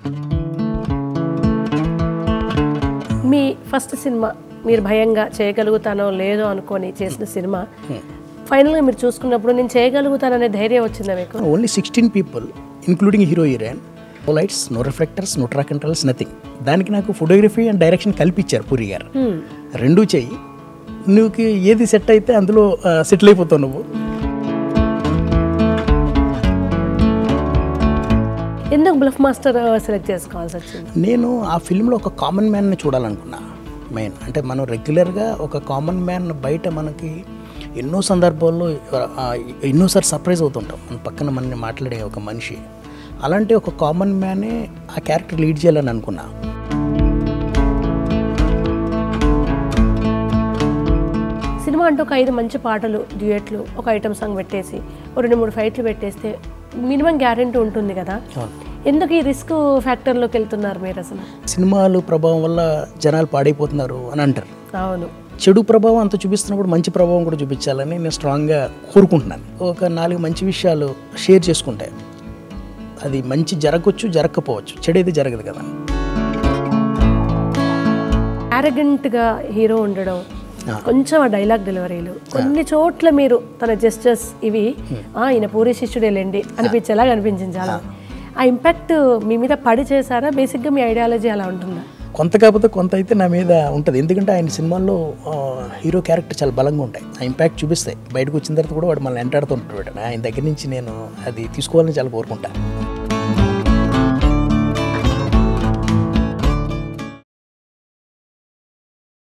మీ first cinema మీరు భయంగా చేయగలుగుతానో లేదో అనుకొని చేసిన సినిమా ఫైనల్గా మీరు చూసుకున్నప్పుడు నేను చేయగలుగుతాననే ధైర్యం వచ్చిందా మీకు only sixteen people including hero heroine no lights no reflectors no track controls nothing దానికి నాకు ఫోటోగ్రఫీ అండ్ డైరెక్షన్ కల్పించారు పూరి గారు రెండూ చెయ్యి నువ్వుకి ఏది సెట్ అయితే అందులో సెటిల్ అయిపోతావు నువ్వు ఎందుకు బ్లఫ్ మాస్టర్ సెలెక్ట్ చేసుకోవాల్సి వచ్చింది నేను ఆ ఫిల్మ్లో ఒక కామన్ మ్యాన్ని చూడాలనుకున్నా మెయిన్ అంటే మనం రెగ్యులర్గా ఒక కామన్ మ్యాన్ బయట మనకి ఎన్నో సందర్భాల్లో ఆ, ఎన్నోసార్లు సర్ప్రైజ్ అవుతుంటాం మన పక్కన మన మాట్లాడే ఒక మనిషి అలాంటి ఒక కామన్ మ్యానే ఆ క్యారెక్టర్ లీడ్ చేయాలని అనుకున్నా సినిమా అంటే ఒక ఐదు మంచి పాటలు డ్యూయట్లు ఒక ఐటమ్ సాంగ్ పెట్టేసి ఒక రెండు మూడు ఫైట్లు పెట్టేస్తే మినిమం గ్యారెంటీ ఉంటుంది కదా అవును. ఎందుకు ఈ రిస్క్ ఫ్యాక్టర్లోకి వెళ్తున్నారు మీరు అసలు సినిమాలు ప్రభావం వల్ల జనాలు పాడైపోతున్నారు అని అంటారు అవును చెడు ప్రభావం అంత చూపిస్తున్నప్పుడు మంచి ప్రభావం కూడా చూపించాలని నేను స్ట్రాంగ్గా కోరుకుంటున్నాను ఒక నాలుగు మంచి విషయాలు షేర్ చేసుకుంటే అది మంచి జరగవచ్చు జరగకపోవచ్చు చెడు అయితే జరగదు కదా గా హీరో ఉండడం కొంచెం ఆ డైలాగ్ డెలివరీలు కొన్ని చోట్ల మీరు తన జెస్టర్స్ ఇవి "ఆ, ఈయన పూరి శిష్యుడేలేండి అనిపించేలాగా అనిపించింది చాలా ఆ ఇంపాక్ట్ మీ మీద పడి చేశారా బేసిక్గా మీ ఐడియాలజీ అలా ఉంటుందా కొంత కాకపోతే కొంత అయితే నా మీద ఉంటుంది ఎందుకంటే ఆయన సినిమాల్లో ఆ, హీరో క్యారెక్టర్ చాలా బలంగా ఉంటాయి ఆ ఇంపాక్ట్ చూపిస్తాయి బయటకు వచ్చిన తర్వాత కూడా వాడు మనల్ని ఎంటాడుతుంటాడు ఆయన దగ్గర నుంచి నేను అది తీసుకోవాలని చాలా కోరుకుంటాను